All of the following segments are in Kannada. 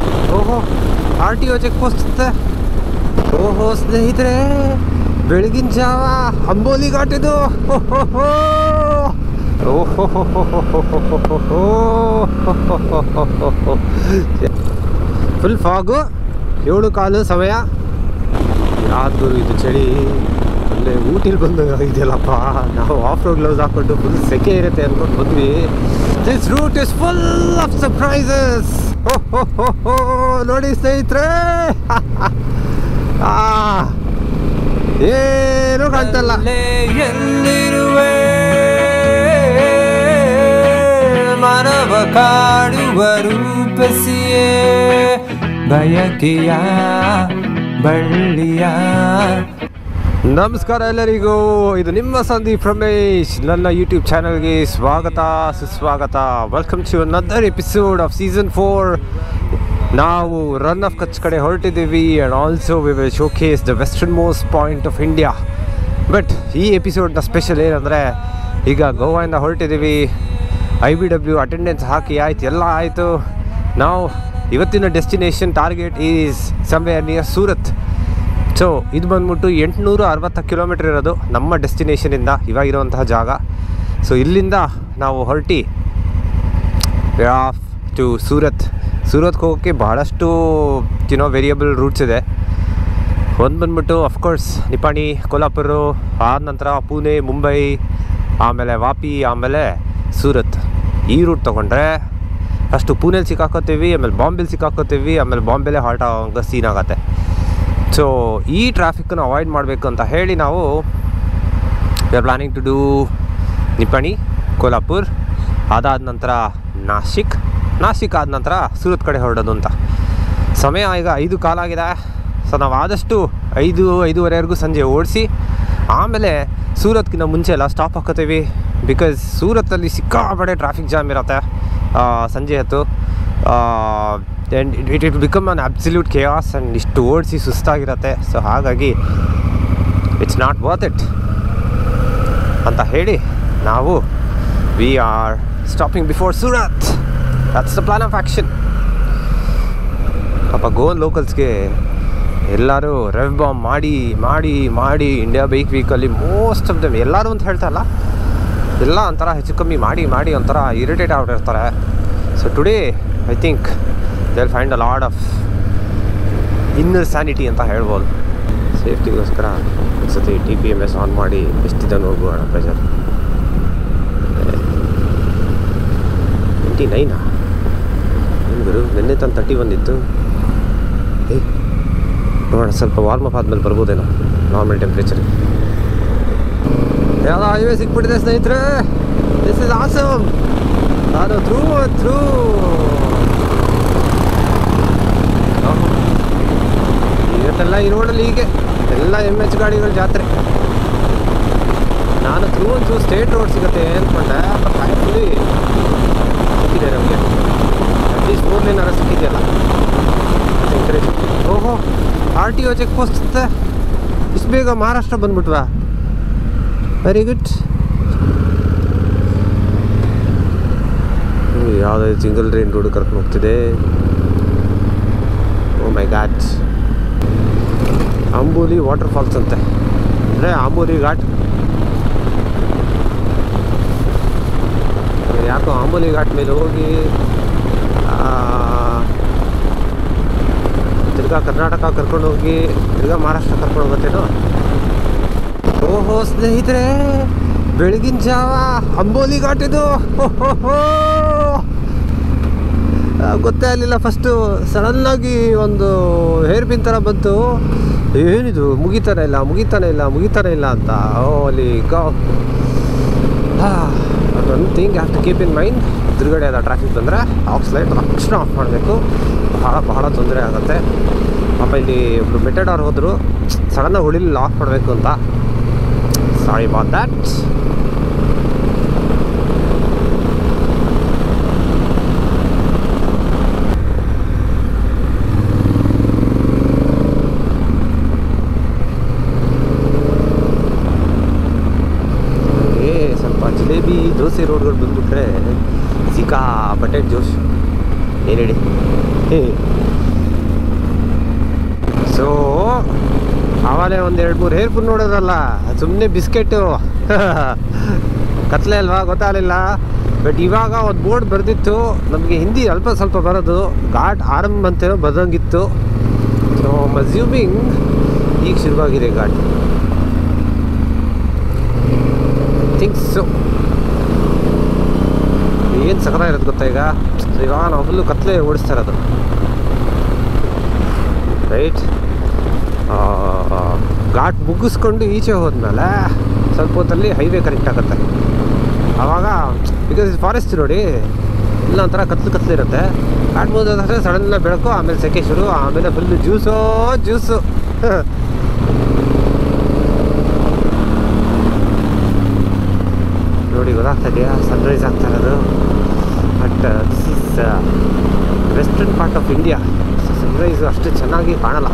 ಓಹೋ R T O check post ಇತ್ತೆ ಓಹೋ ಸ್ನೇಹಿತರೆ ಬೆಳಗಿನ ಜಾವ ಅಂಬೋಲಿ ಘಾಟ್ ಇದು ಫುಲ್ ಫಾಗು ಏಳು ಕಾಲು ಸಮಯ ಯಾವ್ದು ಇದು ಚಳಿ ಅಲ್ಲೇ ಊಟಿಲಿ ಬಂದಾಗ ಇದೆಯಲ್ಲಪ್ಪ ನಾವು ಆಫ್ ರೋಡ್ ಗ್ಲೌಸ್ ಹಾಕೊಂಡು ಫುಲ್ ಸೆಕೆ ಇರುತ್ತೆ ಅನ್ಕೊಂಡು ಬಂದ್ವಿ this route is full of surprises ನೋಡಿ ಸ್ನೇಹಿತರೆ ಆ, ಏನೂ ಕಾಣ್ತಲ್ಲ ಅಲ್ಲೇ ಎಲ್ಲಿರುವೆ ಮಾನವ ಕಾಡುವ ರೂಪಸಿಯೇ ಬಯಕೆಯ ಬಳ್ಳಿಯ ನಮಸ್ಕಾರ ಎಲ್ಲರಿಗೂ ಇದು ನಿಮ್ಮ ಸಂದೀಪ್ ರಮೇಶ್ ನನ್ನ ಯೂಟ್ಯೂಬ್ ಚಾನಲ್ಗೆ ಸ್ವಾಗತ ಸುಸ್ವಾಗತ welcome to another episode of season four ನಾವು ರನ್ ಆಫ್ ಕಚ್ ಕಡೆ ಹೊರಟಿದ್ದೀವಿ and also we will showcase the westernmost point of India but ಈ ಎಪಿಸೋಡ್ನ ಸ್ಪೆಷಲ್ ಏನಂದರೆ ಈಗ ಗೋವಾಯಿಂದ ಹೊರಟಿದ್ದೀವಿ ಐ ಬಿ ಡಬ್ಲ್ಯೂ ಅಟೆಂಡೆನ್ಸ್ ಹಾಕಿ ಆಯ್ತು ಎಲ್ಲ ಆಯಿತು ನಾವು ಇವತ್ತಿನ destination target is somewhere near Surat so ಇದು ಬಂದ್ಬಿಟ್ಟು ಎಂಟುನೂರ ಅರವತ್ತು ಕಿಲೋಮೀಟ್ರ್ ಇರೋದು ನಮ್ಮ ಡೆಸ್ಟಿನೇಷನಿಂದ ಇವಾಗಿರುವಂತಹ ಜಾಗ ಸೊ ಇಲ್ಲಿಂದ ನಾವು ಹೊರಟಿ ಆಫ್ ಟು ಸೂರತ್ ಸೂರತ್ಗೆ ಹೋಗೋಕ್ಕೆ ಬಹಳಷ್ಟು ಯುನೋ ವೇರಿಯಬಲ್ ರೂಟ್ಸ್ ಇದೆ ಒಂದು ಬಂದ್ಬಿಟ್ಟು ಅಫ್ಕೋರ್ಸ್ ನಿಪಾಣಿ ಕೊಲ್ಹಾಪುರ ಆದ ನಂತರ ಪುಣೆ ಮುಂಬೈ ಆಮೇಲೆ ವಾಪಿ ಆಮೇಲೆ ಸೂರತ್ ಈ ರೂಟ್ ತೊಗೊಂಡ್ರೆ ಫಸ್ಟು ಪೂನೆಲಿ ಸಿಕ್ಕಾಕೋತೀವಿ ಆಮೇಲೆ ಬಾಂಬೆಲಿ ಸಿಕ್ಕಾಕೋತೀವಿ ಆಮೇಲೆ ಬಾಂಬೆಲೇ ಹಾಲ್ಟ್ ಆಗೋ ಸೀನ್ ಆಗುತ್ತೆ ಸೊ ಈ ಟ್ರಾಫಿಕ್ಕನ್ನು ಅವಾಯ್ಡ್ ಮಾಡಬೇಕು ಅಂತ ಹೇಳಿ ನಾವು we are planning to do Nipani Kolhapur ಅದಾದ ನಂತರ ನಾಸಿಕ್ ನಾಸಿಕ್ ಆದ ನಂತರ ಸೂರತ್ ಕಡೆ ಹೊರಡೋದು ಅಂತ ಸಮಯ ಈಗ ಐದು ಕಾಲಾಗಿದೆ ಸೊ ನಾವು ಆದಷ್ಟು ಐದು ಐದೂವರೆವರೆಗೂ ಸಂಜೆ ಓಡಿಸಿ ಆಮೇಲೆ ಸೂರತ್ಗಿಂತ ಮುಂಚೆ ಎಲ್ಲ ಸ್ಟಾಪ್ ಹಾಕೋತೀವಿ ಬಿಕಾಸ್ ಸೂರತ್ತಲ್ಲಿ ಸಿಕ್ಕಾಪಡೆ ಟ್ರಾಫಿಕ್ ಜಾಮ್ ಇರುತ್ತೆ ಆ, ಸಂಜೆ ಹೊತ್ತು and it it become an absolute chaos and ಇಷ್ಟು ಓಡಿಸಿ ಸುಸ್ತಾಗಿರುತ್ತೆ ಸೊ ಹಾಗಾಗಿ ಇಟ್ಸ್ ನಾಟ್ ವರ್ತ್ ಇಟ್ ಅಂತ ಹೇಳಿ ನಾವು we are stopping before Surat that's the plan of action ಪಾಪ ಗೋನ್ ಲೋಕಲ್ಸ್ಗೆ ಎಲ್ಲರೂ ರೆವ್ ಬಾಂಬ್ ಮಾಡಿ ಮಾಡಿ ಮಾಡಿ ಇಂಡಿಯಾ ಬೈಕ್ ವೀಕಲ್ಲಿ ಮೋಸ್ಟ್ ಆಫ್ ದಮ್ ಎಲ್ಲರೂ ಅಂತ ಹೇಳ್ತಾರಲ್ಲ ಎಲ್ಲ ಒಂಥರ ಹೆಚ್ಚು ಕಮ್ಮಿ ಮಾಡಿ ಮಾಡಿ ಒಂಥರ ಇರಿಟೇಟ್ ಆಗಿರ್ತಾರೆ so today I think they will find a load of inner sanity ಅಂತ ಹೇಳ್ಬೋದು ಸೇಫ್ಟಿಗೋಸ್ಕರ ಒಂದ್ಸತಿ T P M S on ಮಾಡಿ ಎಷ್ಟಿದೆ ನೋಡ್ಬೋಣ ಪ್ರೆಷರ್ ಟ್ವೆಂಟಿ ನೈನಾ ಏನು ಗುರು ನಿನ್ನೆ ತಂದು ತರ್ಟಿ ಬಂದಿತ್ತು ಏಯ್ ನೋಡೋಣ ಸ್ವಲ್ಪ ವಾರ್ಮ್ ಅಪ್ ಆದಮೇಲೆ ಬರ್ಬೋದೇನೋ ನಾರ್ಮಲ್ ಟೆಂಪ್ರೇಚರ್ ಯಾವ ಹೈವೇ ಸಿಕ್ಬಿಟ್ಟಿದೆ ಸ್ನೇಹಿತರೆ ದಿಸ್ ಇಸ್ ಆಸಮ್ ನಾನು ಥ್ರೂ ಥ್ರೂ ಇವತ್ತೆಲ್ಲ ಈ ರೋಡಲ್ಲಿ ಹೀಗೆ ಎಲ್ಲ ಎಮ್ ಎಚ್ ಗಾಡಿಗಳ ಜಾತ್ರೆ ನಾನು ಥ್ರೂ ಒಂದು ಸ್ಟೇಟ್ ರೋಡ್ ಸಿಗುತ್ತೆ ಅಂದ್ಕೊಂಡೆ ಬಟ್ ಆ್ಯಕ್ಚುಲಿ ಸಿಕ್ಕಿದೆ ನಮಗೆ ಅಟ್ಲೀಸ್ಟ್ ಫೋರ್ ಲೈನ್ ಅರ ಸಿಕ್ಕಿದೆಯಲ್ಲ ಎಂಕರೇಜ್ ಓಹೋ R T O check post ಇರುತ್ತೆ ಇಷ್ಟು ಬೇಗ ಮಹಾರಾಷ್ಟ್ರ ಬಂದ್ಬಿಟ್ವಾ ವೆರಿ ಗುಡ್ ಯಾವುದೇ ಸಿಂಗಲ್ ಟ್ರೈನ್ ರೋಡ್ ಕರ್ಕೊಂಡು ಹೋಗ್ತಿದೆ oh my god Amboli waterfalls ಅಂತೆ ಅಂದರೆ ಅಂಬೂಲಿ ಘಾಟ್ ಯಾಕೋ ಅಂಬೂಲಿ ಘಾಟ್ ಮೇಲೆ ಹೋಗಿ ಆ, ತಿರ್ಗಾ ಕರ್ನಾಟಕ ಕರ್ಕೊಂಡು ಹೋಗಿ ತಿರ್ಗಾ ಮಹಾರಾಷ್ಟ್ರ ಕರ್ಕೊಂಡು ಹೋಗುತ್ತೇನೋ ಓಹೋ ಸ್ನೇಹಿತರೆ ಬೆಳಗಿನ ಜಾವ ಅಂಬೋಲಿ ಘಾಟ್ ಇದು ಆ, ಗೊತ್ತೇ ಆಗಲಿಲ್ಲ ಫಸ್ಟು ಸಡನ್ನಾಗಿ ಒಂದು ಹೇರ್ ಪಿನ್ ಥರ ಬಂತು ಏನಿದು ಮುಗಿತಾನೆ ಇಲ್ಲ ಮುಗಿತಾನೆ ಇಲ್ಲ ಮುಗಿತಾನೆ ಇಲ್ಲ ಅಂತ ಓ ಅಲ್ಲಿ ಗಾ one thing have to keep in mind ಎದುರುಗಡೆ ಅದ ಟ್ರಾಫಿಕ್ ಬಂದರೆ ಆಫ್ ಲೈಟ್ ತಕ್ಷಣ ಆಫ್ ಮಾಡಬೇಕು ಬಹಳ ಬಹಳ ತೊಂದರೆ ಆಗುತ್ತೆ ಪಾಪ ಇಲ್ಲಿ ಒಬ್ರು ಮೆಟೆಡಾರ್ ಹೋದರು ಸಡನ್ನಾಗಿ ಹೊಳಿಲಿಲ್ಲ ಆಫ್ ಮಾಡಬೇಕು ಅಂತ ಸಾರಿ ಅಬೌಟ್ ದ್ಯಾಟ್ ಹಾಗೆ ಸ್ವಲ್ಪ ಜಿಲೇಬಿ ದೋಸೆ ರೋಡ್ಗಳು ಬಂದ್ಬಿಟ್ರೆ ಸಿಕ್ಕಾಪಟ್ಟೆ ಜೋಶ್ ಏನು ಹೇಳಿ ಹೇ ಆವಾಗಲೇ ಒಂದು ಎರಡು ಮೂರು ಹೇರ್ಪುರ್ ನೋಡೋದಲ್ಲ ಸುಮ್ಮನೆ ಬಿಸ್ಕೆಟು ಕತ್ಲೆ ಅಲ್ವಾ ಗೊತ್ತಾಗಲಿಲ್ಲ ಬಟ್ ಇವಾಗ ಒಂದು ಬೋರ್ಡ್ ಬರೆದಿತ್ತು ನಮಗೆ ಹಿಂದಿ ಅಲ್ಪ ಸ್ವಲ್ಪ ಬರೋದು ಘಾಟ್ ಆರಂಭ ಅಂತೇನೋ ಬರೋಂಗಿತ್ತು ಸೊ ಅಸ್ಯೂಮಿಂಗ್ ಈಗ ಶುರುವಾಗಿದೆ ಘಾಟ್ ಥಿಂಕ್ಸ್ ಸೊ ಏನು ಸಕಲಾಗಿರೋದು ಗೊತ್ತಾ ಈಗ ಇವಾಗ ನಾವು ಫುಲ್ಲು ಕತ್ಲೆ ಓಡಿಸ್ತಾ ಇರೋದು ರೈಟ್ ಘಾಟ್ ಮುಗಿಸ್ಕೊಂಡು ಈಚೆ ಹೋದ್ಮೇಲೆ ಸ್ವಲ್ಪ ಹೊತ್ತಲ್ಲಿ ಹೈವೇ ಕನೆಕ್ಟ್ ಆಗುತ್ತೆ ಆವಾಗ ಬಿಕಾಸ್ ಇದು ಫಾರೆಸ್ಟ್ ನೋಡಿ ಇಲ್ಲ ಒಂಥರ ಕತ್ಲು ಕತ್ಲು ಇರುತ್ತೆ ಘಾಟ್ ಮುಗಿದ್ರೆ ಸಡನ್ನ ಬೆಳಕು ಆಮೇಲೆ ಸೆಕೆ ಶುರು ಆಮೇಲೆ ಫುಲ್ ಜ್ಯೂಸೋ ಜ್ಯೂಸು ನೋಡಿ ಗೊತ್ತಾಗ್ತಾ ಇದೆಯಾ ಸನ್ರೈಸ್ ಆಗ್ತಾ ಇರೋದು but this is western part of India sunrise ಅಷ್ಟು ಚೆನ್ನಾಗಿ ಕಾಣಲ್ಲ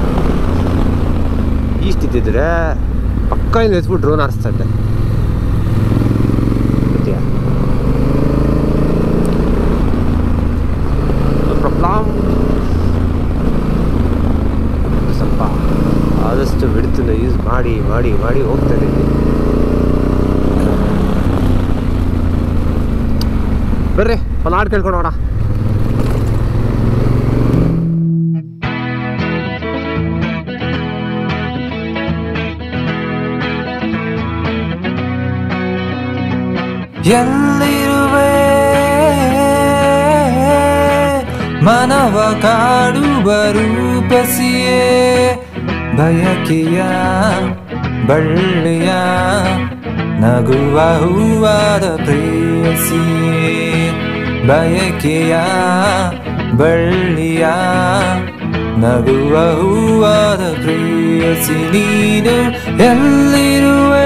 ಈಸ್ಟ್ ಇದ್ದಿದ್ರೆ ಪಕ್ಕ ಇಲ್ಲಿ ಎತ್ಬಿಟ್ಟು ಡ್ರೋನ್ ಹಾರಿಸ್ತಾ ಇದ್ದೆ ಗೊತ್ತ್ಯಾ? ಪ್ರಾಬ್ಲಮ್ ಸ್ವಲ್ಪ ಆದಷ್ಟು ಬಿಡ್ತನ್ನ ಯೂಸ್ ಮಾಡಿ ಮಾಡಿ ಮಾಡಿ ಹೋಗ್ತಾ ಇದ್ದೀನಿ ಬರ್ರಿ ಒಂದು ಹಾಡು ಕೇಳ್ಕೊಂಡೋಣ ಎಲ್ಲಿರುವೆ ಮನವ ಕಾಡುವ ರೂಪಸಿಯೇ ಬಯಕೆಯ ಬಳ್ಳಿಯ ನಗುವ ಹೂವಾದ ಪ್ರೇಯಸಿಯೇ ಬಯಕೆಯ ಬಳ್ಳಿಯ ನಗುವ ಹೂವಾದ ಪ್ರೇಯಸಿ ನೀನು ಎಲ್ಲಿರುವೆ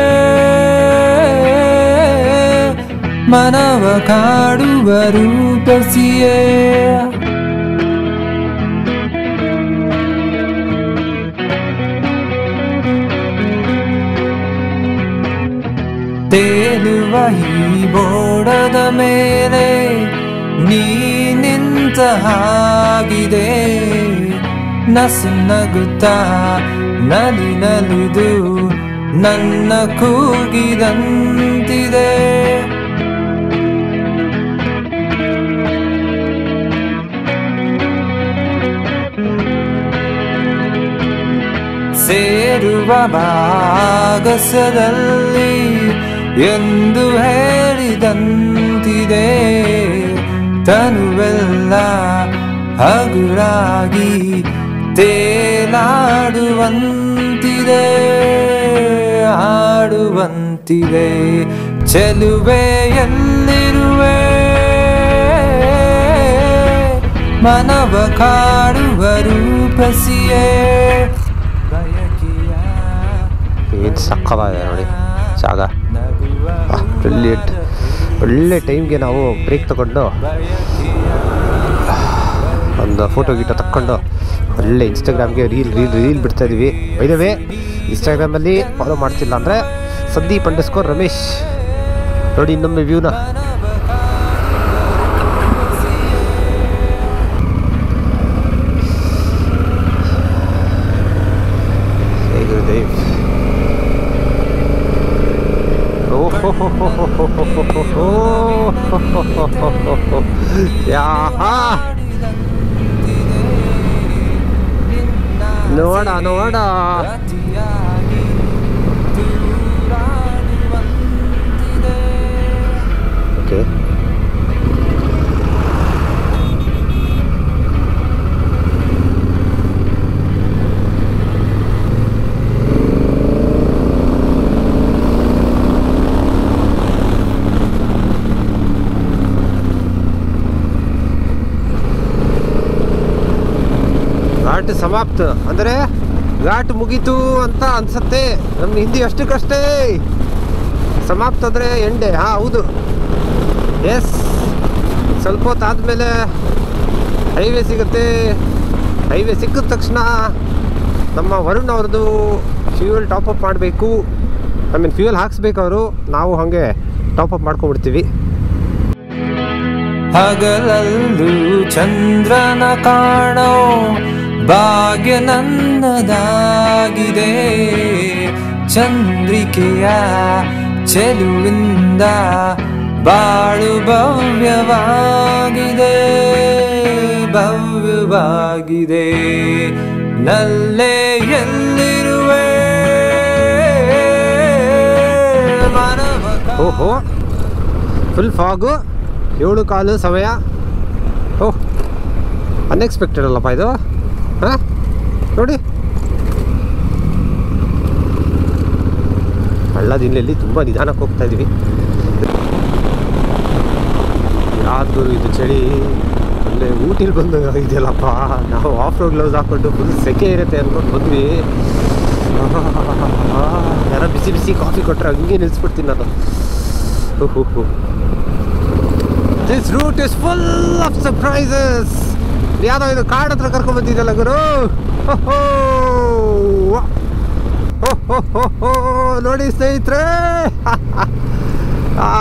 ಮನವ ಕಾಡುವ ರೂಪಸಿಯೇ ತೇಲುವ ಈ ಬೋಡದ ಮೇಲೆ ನೀ ನಿಂತ ಹಾಗಿದೆ ನಸು ನಗುತ್ತಾ ನಲಿ ನಲಿದು ನನ್ನ ಕೂಗಿದಂತಿದೆ ಸೇರುವ ಭಾಗಸದಲ್ಲಿ ಎಂದು ಹೇಳಿದಂತಿದೆ ತನುವೆಲ್ಲ ಹಗುರಾಗಿ ತೇಲಾಡುವಂತಿದೆ ಆಡುವಂತಿದೆ ಚೆಲುವೆ ಎಲ್ಲಿರುವೆ ಮನವ ಕಾಡುವ ರೂಪಸಿಯೇ ಬಯಕೆಯ ಏನು ಸಕ್ಕವಾಗಿದೆ ನೋಡಿ ಜಾಗ ಬ್ರಿಲಿಯಂಟ್ ಒಳ್ಳೆ ಟೈಮ್ಗೆ ನಾವು ಬ್ರೇಕ್ ತಗೊಂಡು ಒಂದು ಫೋಟೋ ಗೀಟೋ ತಕ್ಕೊಂಡು ಒಳ್ಳೆ ಇನ್ಸ್ಟಾಗ್ರಾಮ್ಗೆ ರೀಲ್ ರೀಲ್ ರೀಲ್ ಬಿಡ್ತಾ ಇದೀವಿ ಬೈದವೇ ಇನ್ಸ್ಟಾಗ್ರಾಮಲ್ಲಿ ಫಾಲೋ ಮಾಡ್ತಿಲ್ಲ ಅಂದರೆ ಸಂದೀಪ್ ಅಂಡರ್ಸ್ಕೋರ್ ರಮೇಶ್ ನೋಡಿ ಇನ್ನೊಮ್ಮೆ ವ್ಯೂನ ಜೈ ಗುರುದೇವ್ ಯಾಹಾ ನೋಡ ನೋಡ ಓಕೆ ಘಾಟ್ ಸಮಾಪ್ತ ಅಂದರೆ ಘಾಟ್ ಮುಗೀತು ಅಂತ ಅನ್ಸತ್ತೆ ನಮ್ಮ ಹಿಂದಿ ಅಷ್ಟಕ್ಕಷ್ಟೇ ಸಮಾಪ್ತ ಅಂದರೆ ಎಂಡೆ ಹಾಂ ಹೌದು ಎಸ್ ಸ್ವಲ್ಪ ಹೊತ್ತಾದಮೇಲೆ ಹೈವೇ ಸಿಗುತ್ತೆ ಹೈವೇ ಸಿಕ್ಕಿದ ತಕ್ಷಣ ನಮ್ಮ ವರುಣ್ ಅವ್ರದ್ದು ಫ್ಯೂಯಲ್ ಟಾಪಪ್ ಮಾಡಬೇಕು ಐ ಮೀನ್ ಫ್ಯೂಯಲ್ ಹಾಕ್ಸ್ಬೇಕು ಅವರು ನಾವು ಹಾಗೆ ಟಾಪಪ್ ಮಾಡ್ಕೊಂಡ್ಬಿಡ್ತೀವಿ ಹಗಲಲ್ಲೂ ಚಂದ್ರನ ಕಾಣೋ ಭಾಗ್ಯ ನನ್ನದಾಗಿದೆ ಚಂದ್ರಿಕೆಯ ಚೆಲುವಿಂದ ಬಾಳು ಭವ್ಯವಾಗಿದೆ ಭವ್ಯವಾಗಿದೆ ನಲ್ಲೇ ಎಲ್ಲಿರುವೆ ಮಾನವ ಓಹೋ ಫುಲ್ ಫಾಗು ಏಳು ಕಾಲು ಸಮಯ ಓಹ್ ಅನ್ಎಕ್ಸ್ಪೆಕ್ಟೆಡ್ ಅಲ್ಲಪ್ಪ ಇದು ಹಾಂ ನೋಡಿ ಹಳ್ಳದಿನಲ್ಲಿ ತುಂಬ ನಿಧಾನಕ್ಕೆ ಹೋಗ್ತಾ ಇದ್ದೀವಿ ಯಾವುದು ಇದು ಚಳಿ ಅಲ್ಲೇ ಊಟಿಲಿ ಬಂದು ಇದೆಯಲ್ಲಪ್ಪ ನಾವು ಆಫ್ ರೋಡ್ ಗ್ಲೌಸ್ ಹಾಕ್ಕೊಂಡು ಫುಲ್ ಸೆಕೆ ಇರುತ್ತೆ ಅಂದ್ಕೊಂಡು ಬಂದ್ವಿ ಯಾರೋ ಬಿಸಿ ಬಿಸಿ ಕಾಫಿ ಕೊಟ್ಟರೆ ಹಂಗೆ ನಿಲ್ಲಿಸ್ಬಿಡ್ತೀನಿ ನಾನು ಓಹೋ ಹೋ this route is full of surprises ಯಾವುದೋ ಇದು ಕಾಡ್ ಹತ್ರ ಕರ್ಕೊಂಡ್ ಬಂದಿದ್ದಲ್ಲ ಗುರು ಓಹೋ ಓಹೋ ನೋಡಿ ಸ್ನೇಹಿತರೆ ಆ,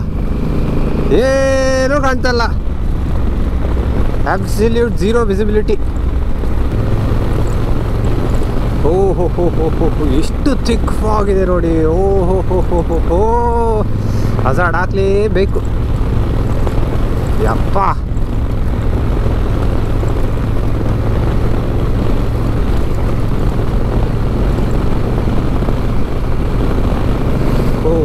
ಏನೂ ಕಾಣ್ತಲ್ಲ ಅಬ್ಸಲ್ಯೂಟ್ ಝೀರೋ ವಿಸಿಬಿಲಿಟಿ ಓಹೋ ಹೋ ಹೋ ಹೋ ಹೋ ಎಷ್ಟು ಥಿಕ್ ಆಗಿದೆ ನೋಡಿ ಓಹೋ ಹೋ ಹೋ ಹೋ ಹೋ ಹಜಾರ್ಡ್ ಹಾಕ್ಲೇಬೇಕು ಯಪ್ಪ ಓ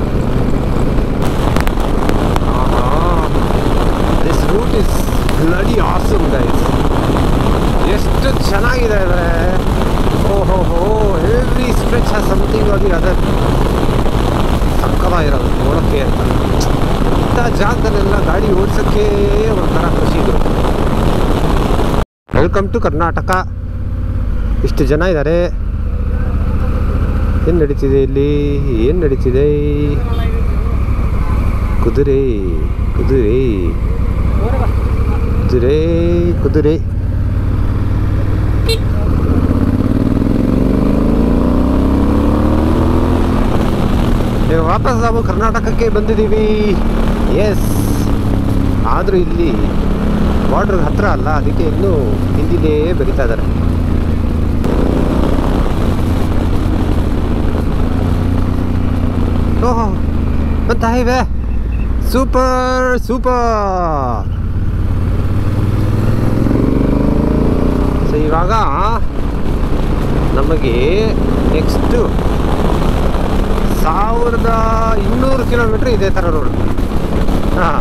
this route is bloody awesome guys ಎಷ್ಟು ಚೆನ್ನಾಗಿದೆ ಅಂದರೆ ಓಹೋ ಹೋ ಎವ್ರಿ ಸ್ಟ್ರೆಚ್ ಹ್ಯಾಸ್ ಸಮಥಿಂಗ್ ಆಗಿ ಅದರ್ ಸಕ್ಕದಾಗಿರೋದು ನೋಡೋಕ್ಕೆ ಅಂತ ಇಂಥ ಜಾಗದಲ್ಲೆಲ್ಲ ಗಾಡಿ ಓಡಿಸೋಕ್ಕೆ ಒಂಥರ ಖುಷಿ ಇದು ವೆಲ್ಕಮ್ ಟು ಕರ್ನಾಟಕ ಇಷ್ಟು ಜನ ಇದ್ದಾರೆ ಏನು ನಡೀತಿದೆ ಇಲ್ಲಿ ಏನು ನಡೀತಿದೆ ಕುದುರೆ ಕುದುರೆ ಕುದುರೆ ಕುದುರೆ ಈಗ ವಾಪಸ್ ನಾವು ಕರ್ನಾಟಕಕ್ಕೆ ಬಂದಿದ್ದೀವಿ ಎಸ್ ಆದರೂ ಇಲ್ಲಿ ಬಾರ್ಡ್ರ್ ಹತ್ರ ಅಲ್ಲ ಅದಕ್ಕೆ ಇನ್ನೂ ಹಿಂದಿಲೇ ಬರಿತಾ ಇದ್ದಾರೆ ಓಹೋ ಬಂತ ಹೈವೇ ಸೂಪರ್ ಸೂಪರ್ ಸೊ ಇವಾಗ ನಮಗೆ ನೆಕ್ಸ್ಟು ಸಾವಿರದ ಇನ್ನೂರು ಕಿಲೋಮೀಟ್ರ್ ಇದೇ ಥರ ರೋಡ್ ಹಾಂ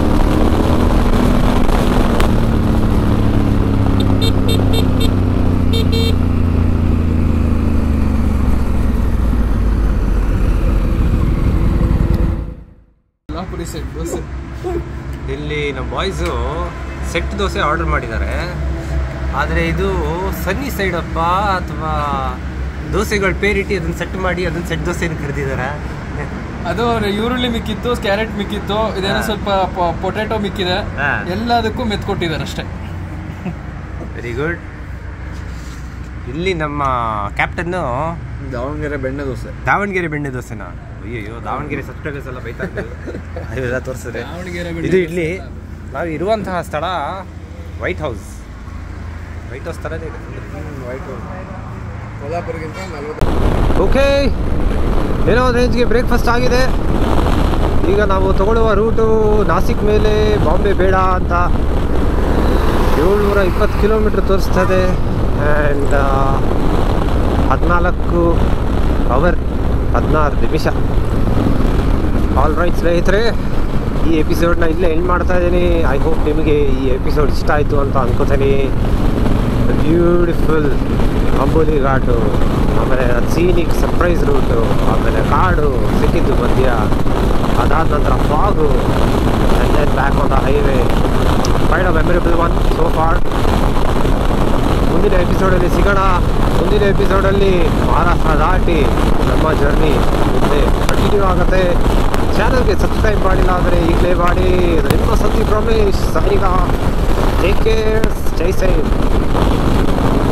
ಇಲ್ಲಿ ನಮ್ಮ ಬಾಯ್ಸು ಸೆಟ್ ದೋಸೆ ಆರ್ಡರ್ ಮಾಡಿದ್ದಾರೆ ಆದರೆ ಇದು ಸನ್ನಿ ಸೈಡ್ ಅಪ್ಪ ಅಥವಾ ದೋಸೆಗಳ ಪೇರಿಟ್ಟು ಅದನ್ನು ಸೆಟ್ ಮಾಡಿ ಅದನ್ನು ಸೆಟ್ ದೋಸೆ ಕರೆದಿದ್ದಾರೆ ಅದು ಈರುಳ್ಳಿ ಮಿಕ್ಕಿತ್ತು ಕ್ಯಾರೆಟ್ ಮಿಕ್ಕಿತ್ತು ಇದೇನೋ ಹಾ. ಸ್ವಲ್ಪ ಪೊಟ್ಯಾಟೊ ಮಿಕ್ಕಿದೆ ಹಾ. ಎಲ್ಲದಕ್ಕೂ ಮೆತ್ಕೊಟ್ಟಿದ್ದಾರೆ ಅಷ್ಟೇ ವೆರಿ ಗುಡ್ ಇಲ್ಲಿ ನಮ್ಮ ಕ್ಯಾಪ್ಟನ್ನು ದಾವಣಗೆರೆ ಬೆಣ್ಣೆ ದೋಸೆ ದಾವಣಗೆರೆ ಬೆಣ್ಣೆ ದೋಸೆನ ಅಯ್ಯಯ್ಯೋ ದಾವಣಗೆರೆ ಸಬ್ಸ್ಕ್ರೈಬರ್ಸ್ ಎಲ್ಲ ಬೈತಾ ಇದ್ದಾರೆ. ಅದೆಲ್ಲ ತೋರಿಸಿದ್ರೆ ದಾವಣಗೆರೆ ಇದು ಇಡ್ಲಿ ನಾವು ಇರುವಂತಹ ಸ್ಥಳ ವೈಟ್ ಹೌಸ್ ವೈಟ್ ಹೌಸ್ ಥರನೇ ಇದೆ ವೈಟ್ ಕೋಲಾಪುರಗಿಂತ ನಲ್ವತ್ತು ಓಕೆ ಏನೋ ಒಂದು ರೇಂಜ್ಗೆ ಬ್ರೇಕ್ಫಾಸ್ಟ್ ಆಗಿದೆ ಈಗ ನಾವು ತಗೊಳ್ಳುವ ರೂಟು ನಾಸಿಕ್ ಮೇಲೆ ಬಾಂಬೆ ಬೇಡ ಅಂತ ಏಳ್ನೂರ ಇಪ್ಪತ್ತು ಕಿಲೋಮೀಟ್ರ್ ತೋರಿಸ್ತದೆ ಆ್ಯಂಡ್ ಹದಿನಾಲ್ಕು ಅವರ್ ಹದಿನಾರು ನಿಮಿಷ ಆಲ್ ರೈಟ್ ಸ್ನೇಹಿತರೆ ಈ ಎಪಿಸೋಡ್ನ ಇಲ್ಲೇ ಎಂಡ್ ಮಾಡ್ತಾ ಇದ್ದೀನಿ ಐ ಹೋಪ್ ನಿಮಗೆ ಈ ಎಪಿಸೋಡ್ ಇಷ್ಟ ಆಯಿತು ಅಂತ ಅನ್ಕೋತೀನಿ ಬ್ಯೂಟಿಫುಲ್ ಅಂಬೋಲಿ ಘಾಟು ಆಮೇಲೆ ಸೀನಿಕ್ ಸರ್ಪ್ರೈಸ್ ರೂಟು ಆಮೇಲೆ ಕಾಡು ಸಿಕ್ಕಿದ್ದು ಮಧ್ಯ ಅದಾದ ನಂತರ fog and then back on the highway find a memorable one so far ಮುಂದಿನ ಎಪಿಸೋಡಲ್ಲಿ ಸಿಗೋಣ ಮುಂದಿನ ಎಪಿಸೋಡಲ್ಲಿ ಮಹಾರಾಷ್ಟ್ರ ದಾಟಿ ನಮ್ಮ ಜರ್ನಿ ಮುಂದೆ ಕಂಟಿನ್ಯೂ ಆಗುತ್ತೆ ಚಾನಲ್ಗೆ ಸಬ್ಸ್ಕ್ರೈಬ್ ಮಾಡಿಲ್ಲ ಅಂದರೆ ಈಗಲೇ ಮಾಡಿ ಇದು ನಿಮ್ಮ ಸತಿ ಪ್ರಮೇಶ್ ಸೈನಿಕ ಟೇಕ್ ಕೇರ್ ಜೈ ಸೈನ್